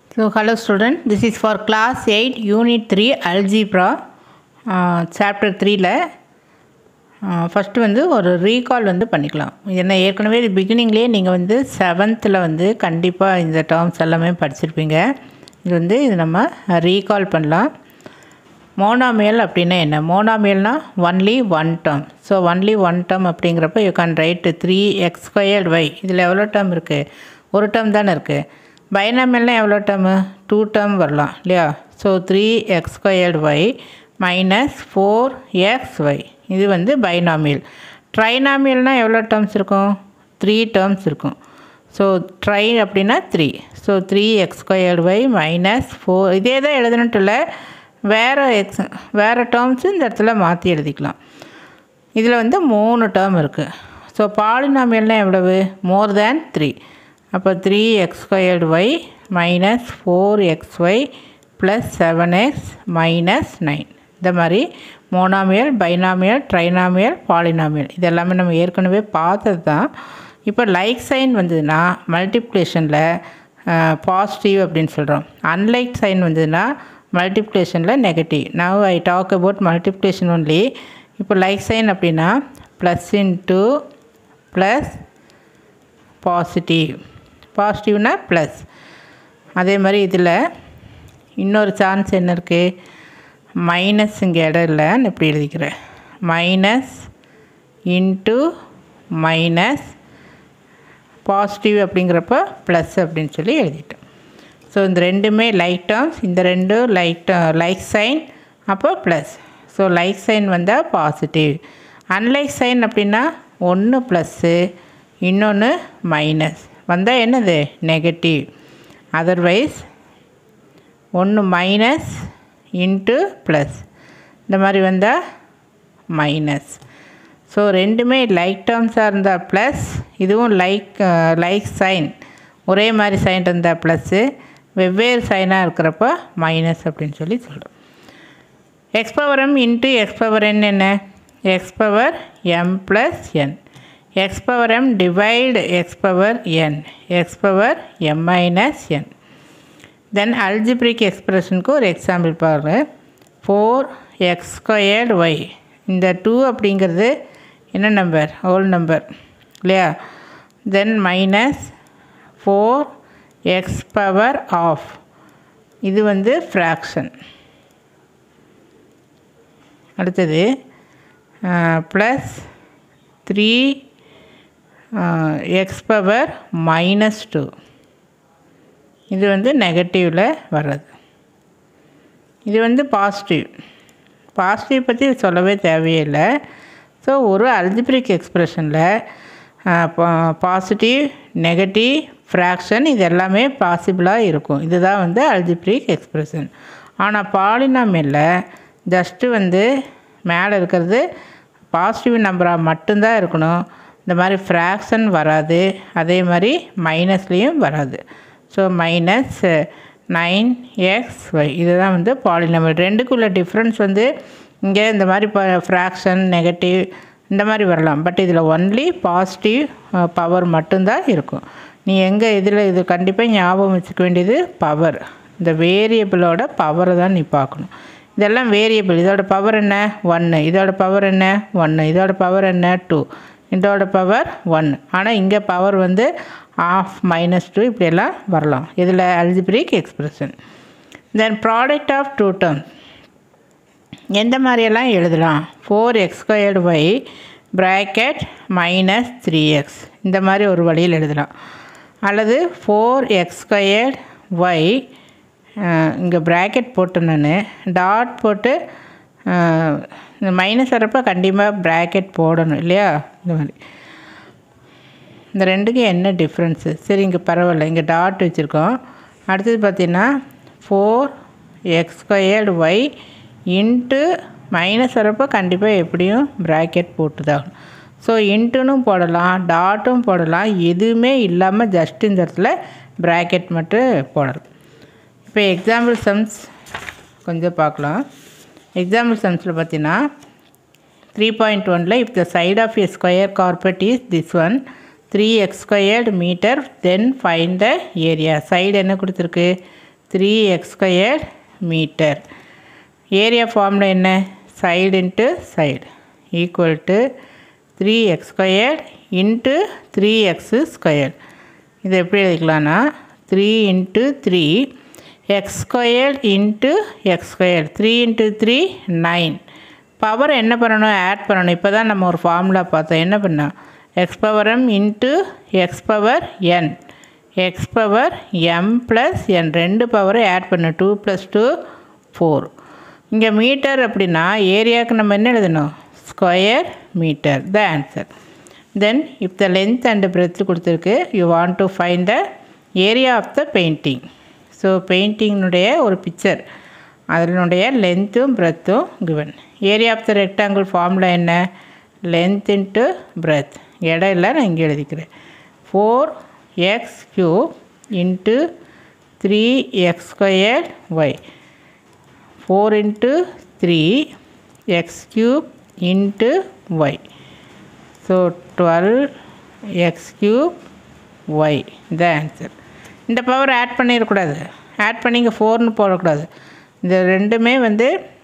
So, hello student, this is for class 8, unit 3, algebra, uh, chapter 3ல first வந்து ஒரு recall வந்து பண்ணிக்கலாம் என்ன ஏற்கனவே பிகினிங்லேயே நீங்கள் வந்து செவன்த்தில் வந்து கண்டிப்பாக இந்த டேர்ம்ஸ் எல்லாமே படிச்சிருப்பீங்க இது வந்து இது நம்ம ரீகால் பண்ணலாம் மோனாமியல் அப்படின்னா என்ன மோனாமியல்னா only one term so only one term அப்படிங்கிறப்ப you can write three X squared Y இதில் எவ்வளோ டேர்ம் இருக்குது ஒரு டேர்ம் தானே இருக்குது பைனாமியல்னால் எவ்வளோ டேர்மு டூ டேர்ம் வரலாம் இல்லையா so three X squared Y minus four X Y இது வந்து பைனாமியல் ட்ரைனாமியல்னால் எவ்வளோ டேர்ம்ஸ் இருக்கும் த்ரீ டேர்ம்ஸ் இருக்கும் ஸோ ட்ரை அப்படின்னா three so three X squared Y minus four இதே தான் எழுதணுன்ட்டு இல்லை வேறு எக்ஸ் வேறு டேர்ம்ஸு இந்த இடத்துல மாற்றி எழுதிக்கலாம் இதில் வந்து மூணு டேர்ம் இருக்குது ஸோ பாலினாமியல்னால் எவ்வளவு மோர் தேன் த்ரீ அப்போ three X squared Y minus four X Y plus seven X minus nine இந்த மாதிரி மோனாமியல் பைனாமியல் ட்ரைனாமியல் பாலினாமியல் இது எல்லாமே நம்ம ஏற்கனவே பார்த்தது தான் இப்போ லைக் சைன் வந்ததுன்னா மல்டிப்ளிகேஷனில் பாசிட்டிவ் அப்படின்னு சொல்கிறோம் அன்லைக் சைன் வந்ததுன்னா மல்டிப்ளிகேஷனில் negative now I talk about multiplication only இப்போ லைக் சைன் அப்படின்னா ப்ளஸ் இன்ட்டு ப்ளஸ் பாசிட்டிவ் பாசிட்டிவ்னா ப்ளஸ் அதே மாதிரி இதில் இன்னொரு சான்ஸ் என்ன இருக்குது மைனஸ் இங்கே இடம் இல்லைன்னு இப்படி எழுதிக்கிறேன் மைனஸ் இன்ட்டு மைனஸ் பாசிட்டிவ் அப்படிங்கிறப்ப ப்ளஸ் அப்படின்னு சொல்லி எழுதிட்டேன் ஸோ இந்த ரெண்டுமே லைக் டேர்ம்ஸ் இந்த ரெண்டும் லைக் லைக் சைன் அப்போ ப்ளஸ் ஸோ லைக் சைன் வந்தால் பாசிட்டிவ் அன்லைக் சைன் அப்படின்னா ஒன்று ப்ளஸ்ஸு இன்னொன்று மைனஸ் வந்தால் என்னது நெகட்டிவ் அதர்வைஸ் ஒன்று மைனஸ் இன்ட்டு ப்ளஸ் இந்த மாதிரி வந்தால் மைனஸ் ஸோ ரெண்டுமே லைக் டேர்ம்ஸாக இருந்தால் ப்ளஸ் இதுவும் லைக் லைக் சைன் ஒரே மாதிரி சைன் இருந்தால் ப்ளஸ்ஸு வெவ்வேறு சைனாக இருக்கிறப்ப மைனஸ் அப்படின்னு சொல்லி சொல்கிறோம் X power M into X power N என்ன X power M plus N X power M divide X power N X power M minus N then algebraic எக்ஸ்பிரஷனுக்கு ஒரு எக்ஸாம்பிள் பாருங்க ஃபோர் எக்ஸ் ஸ்கொயர்டு ஒய் இந்த two அப்படிங்கிறது என்ன number whole number இல்லையா then minus four X power of இது வந்து fraction அடுத்தது plus three X power minus two இது வந்து நெகட்டிவில் வர்றது இது வந்து பாசிட்டிவ் பாசிட்டிவ் பற்றி சொல்லவே தேவையில்லை ஸோ ஒரு அல்ஜிப்ரிக் எக்ஸ்ப்ரெஷனில் பாசிட்டிவ் நெகட்டிவ் ஃப்ராக்ஷன் இது எல்லாமே பாசிபிளாக இருக்கும் இதுதான் வந்து அல்ஜிப்ரிக் எக்ஸ்ப்ரெஷன் ஆனால் பாலினாமியில் ஜஸ்ட்டு வந்து மேலே இருக்கிறது பாசிட்டிவ் நம்பராக மட்டும்தான் இருக்கணும் இந்த மாதிரி ஃப்ராக்ஷன் வராது அதே மாதிரி மைனஸ்லேயும் வராது so minus nine X Y இதுதான் வந்து பாலினமல் ரெண்டுக்குள்ள டிஃப்ரென்ஸ் வந்து இங்கே இந்த மாதிரி இப்போ ஃப்ராக்ஷன் நெகட்டிவ் இந்த மாதிரி வரலாம் பட் இதில் ஒன்லி பாசிட்டிவ் பவர் மட்டும்தான் இருக்கும் நீ எங்கே இதில் இது கண்டிப்பாக ஞாபகம் வச்சுக்க வேண்டியது பவர் இந்த வேரியபிளோட பவரை தான் நீ பார்க்கணும் இதெல்லாம் வேரியபிள் இதோட பவர் என்ன ஒன்று இதோட பவர் என்ன ஒன்று இதோட பவர் என்ன டூ இதோட பவர் ஒன் ஆனால் இங்கே பவர் வந்து ஆஃப் மைனஸ் டூ இப்படியெல்லாம் வரலாம் இதில் algebraic expression then product of two term எந்த மாதிரியெல்லாம் எழுதலாம் four X squared Y bracket minus three X இந்த மாதிரி ஒரு வழியில் எழுதலாம் அல்லது ஃபோர் எக்ஸ் ஸ்கொயர்ட் ஒய் இங்கே ப்ராக்கெட் போட்டு நான் டாட் போட்டு இந்த மைனஸ் வரப்போ கண்டிப்பாக ப்ராக்கெட் போடணும் இல்லையா இந்த மாதிரி இந்த ரெண்டுக்கும் என்ன டிஃப்ரென்ஸு சரி இங்கே பரவாயில்ல இங்கே டாட் வச்சுருக்கோம் அடுத்தது பார்த்திங்கன்னா four X squared Y into minus வரப்போ கண்டிப்பாக எப்படியும் ப்ராக்கெட் போட்டு தான் ஸோ இன்ட்டுனும் போடலாம் டாட்டும் போடலாம் எதுவுமே இல்லாமல் ஜஸ்ட் இந்த இடத்துல ப்ராக்கெட் மட்டும் போடலாம் இப்போ எக்ஸாம்பிள் சம்ஸ் கொஞ்சம் பார்க்கலாம் எக்ஸாம்பிள் சம்ஸில் பார்த்தீங்கன்னா த்ரீ பாயிண்ட் ஒனில் if the side of a square carpet is this one three X squared meter then find the area side என்ன கொடுத்துருக்கு three X square meter area ஃபார்மில் என்ன side into side equal to three X square into three X square இதை எப்படி எழுதிக்கலாம்னா three into three X square into X square three into three nine power என்ன பண்ணணும் add பண்ணணும் இப்போ தான் நம்ம ஒரு ஃபார்முலா பார்த்தோம் என்ன பண்ணோம் x power M into X power N X power M plus n ரெண்டு பவரை ஆட் பண்ண டூ ப்ளஸ் டூ ஃபோர் இங்கே மீட்டர் அப்படின்னா ஏரியாவுக்கு நம்ம என்ன எழுதணும் square metre the answer then if the length and breadth கொடுத்துருக்கு you want to find the area of the painting so பெயிண்டிங்கினுடைய ஒரு பிக்சர் அதனுடைய லென்த்தும் பிரெத்தும் given area of the rectangle formula என்ன லென்த் இன்ட்டு பிரெத் இடம் இல்லை நான் இங்கே எழுதிக்கிறேன் four x cube into three X square y four into three x cube into y so twelve x cube y இந்த ஆன்சர் இந்த பவர் ஆட் பண்ணிடக்கூடாது add பண்ணி இங்கே ஃபோர்னு போடக்கூடாது இந்த ரெண்டுமே வந்து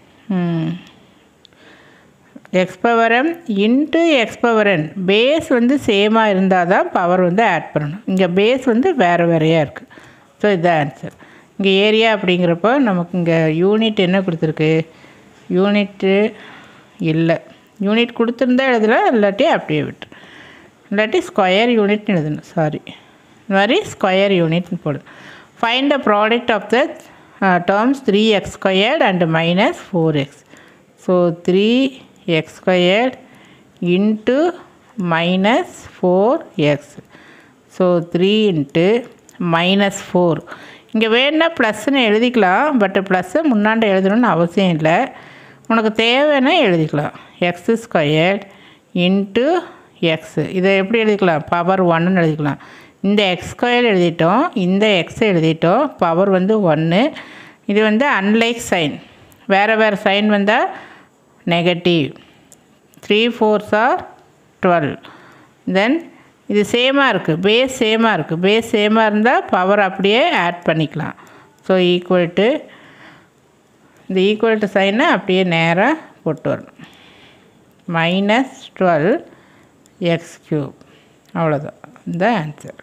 x power M into X power n base வந்து சேமாக இருந்தால் தான் பவர் வந்து ஆட் பண்ணணும் இங்கே பேஸ் வந்து வேறு வேறையாக இருக்குது ஸோ இதுதான் ஆன்சர் இங்கே ஏரியா அப்படிங்கிறப்போ நமக்கு இங்கே யூனிட் என்ன கொடுத்துருக்கு யூனிட்டு இல்லை யூனிட் கொடுத்துருந்தா எழுதலாம் இல்லாட்டி அப்படியே விட்டு இல்லாட்டி ஸ்கொயர் யூனிட்னு எழுதணும் சாரி இந்த மாதிரி ஸ்கொயர் யூனிட்னு போடுது find the product of the terms three X squared and minus four x so three X squared into minus four x so three into minus four இங்கே வேணுன்னா ப்ளஸ்ன்னு எழுதிக்கலாம் பட் ப்ளஸ்ஸை முன்னாண்ட எழுதணும்னு அவசியம் இல்லை உனக்கு தேவைன்னா எழுதிக்கலாம் எக்ஸ் ஸ்கொயர்ட் இன்ட்டு எக்ஸு இதை எப்படி எழுதிக்கலாம் பவர் ஒன்றுன்னு எழுதிக்கலாம் இந்த எக்ஸ் ஸ்கொயர் எழுதிட்டோம் இந்த எக்ஸ் எழுதிட்டோம் பவர் வந்து ஒன்று இது வந்து அன்லைக் சைன் வேறு வேறு சைன் வந்தால் negative three fours are twelve then இது சேமாக இருக்குது பேஸ் சேமாக இருக்குது பேஸ் சேமாக இருந்தால் பவர் அப்படியே ஆட் பண்ணிக்கலாம் ஸோ ஈக்குவல் டு இந்த ஈக்குவல் டு சைனை அப்படியே நேராக போட்டு வரணும் மைனஸ் டுவெல் எக்ஸ் க்யூப் அவ்வளோதான் இந்த ஆன்சர்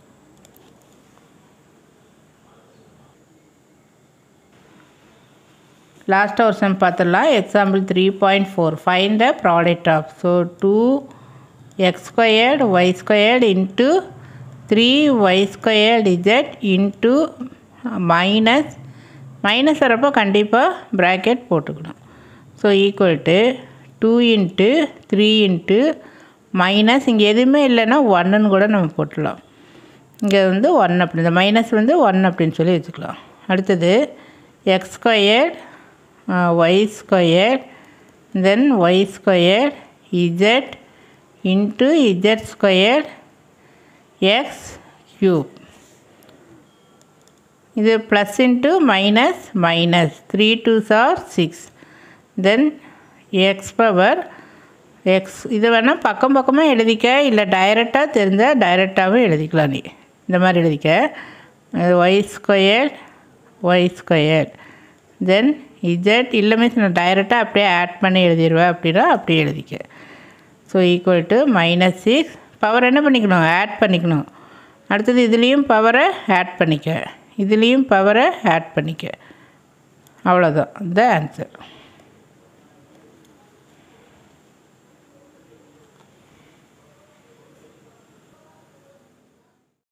லாஸ்ட்டாக ஒரு சம் பார்த்துடலாம் example three point four find the product of so two x squared y squared into three y squared z into minus minus வரப்போ கண்டிப்பாக ப்ராக்கெட் போட்டுக்கணும் so equal to two into three into minus இங்கே எதுவுமே இல்லைன்னா ஒன்றுன்னு கூட நம்ம போட்டுடலாம் இங்கே வந்து ஒன் அப்படி இந்த மைனஸ் வந்து ஒன் அப்படின்னு சொல்லி வச்சுக்கலாம் அடுத்தது x squared y square then y square z into z square x cube இது plus into minus minus three twos are six then x power x இது வேணால் பக்கம் பக்கமாக எழுதிக்க இல்லை டைரெக்டாக தெரிஞ்சால் டைரெக்டாகவும் எழுதிக்கலாம் நீ இந்த மாதிரி எழுதிக்க y square y square then z இல்லை மீன்ஸ் நான் டைரெக்டாக அப்படியே ஆட் பண்ணி எழுதிடுவேன் அப்படின்னா அப்படியே எழுதிக்க so equal to minus six power என்ன பண்ணிக்கணும் ஆட் பண்ணிக்கணும் அடுத்தது இதுலேயும் பவரை ஆட் பண்ணிக்க இதுலேயும் பவரை ஆட் பண்ணிக்க அவ்வளோதான் இந்த ஆன்சர்